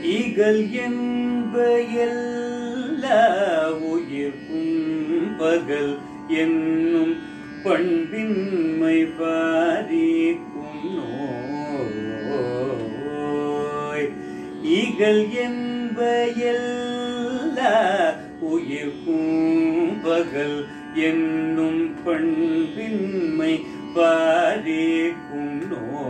இகல் என்ப எல்லா உயிர்க்கும் பகல் என்னும் பண்பின்மை பாரிக்கும் நோய் இகல் என்ப எல்லா உயிர்க்கும் பகல் என்னும் பண்பின்மை பாரிக்கும்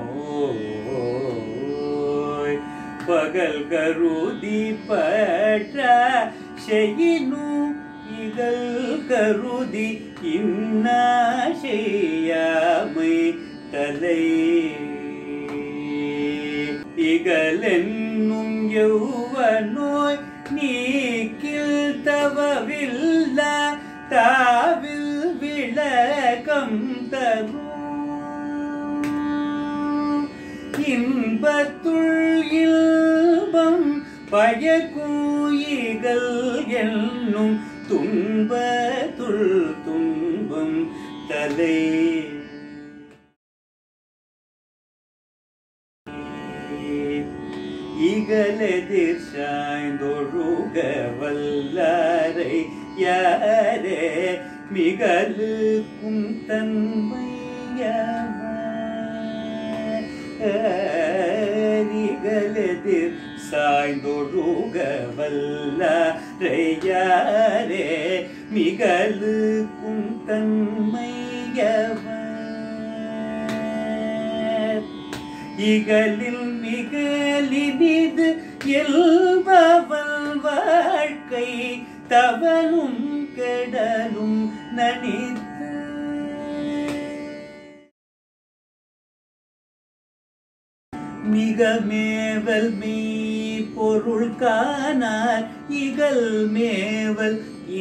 நோய் பகல் கருதி பற்ற செய்யினும் இகல் கருதி இன்னா செய்யாமை தலை இகலென்னும் யௌவனோய் நீக்கில் தவவில்ல தாவில் விளக்கம் தரும் இன்பத்துள் இன்பம் பயக்கூயிகள் என்னும் துன்பத்துள் துன்பம் தலை இகலெதிர் சாய்ந்தொழுக வல்லாரை யாரே மிகலுக்கும் தன்மையகலெதிர் சாய்ந்தொழுக வல்லாரை யாரே மிகலுக்கும் தன்மையவர் இகலில் மிகலினிது எல்பவல் வாழ்க்கை தவனும் கெடலும் நனித்து மிக மேவல் மீ பொருள் காணார் இகல் மேவல்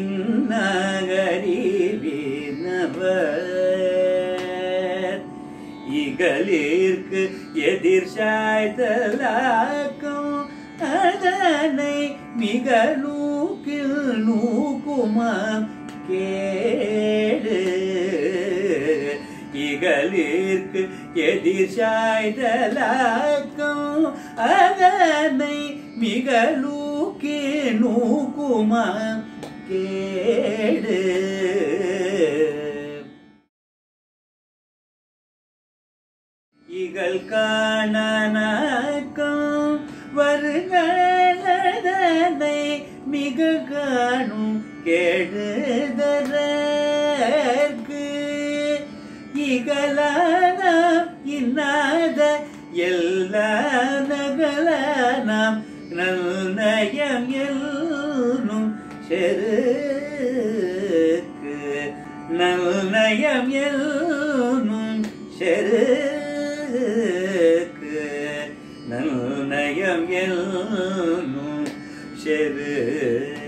இன்னகரிவினவர் இகலிற்கு எதிர் சாய்தலாக்கும் அதனை மிக நூக்கில் நூக்குமா கேடு இகலிற்கு எதிர் சாய்தலாக்கும் அதனை மிக நூக்கி நூக்குமா கேடு இகல் காணனாக்கம் வருகளதனை மிக காணும் கெடுதற்கு இகலான இன்னாத எல்லா நகலானாம் நல்நயம் எல்லும் செருக்கு நல்நயம் எல்லும் செருக்கு நல்நயம் எல்லும் செருக்கு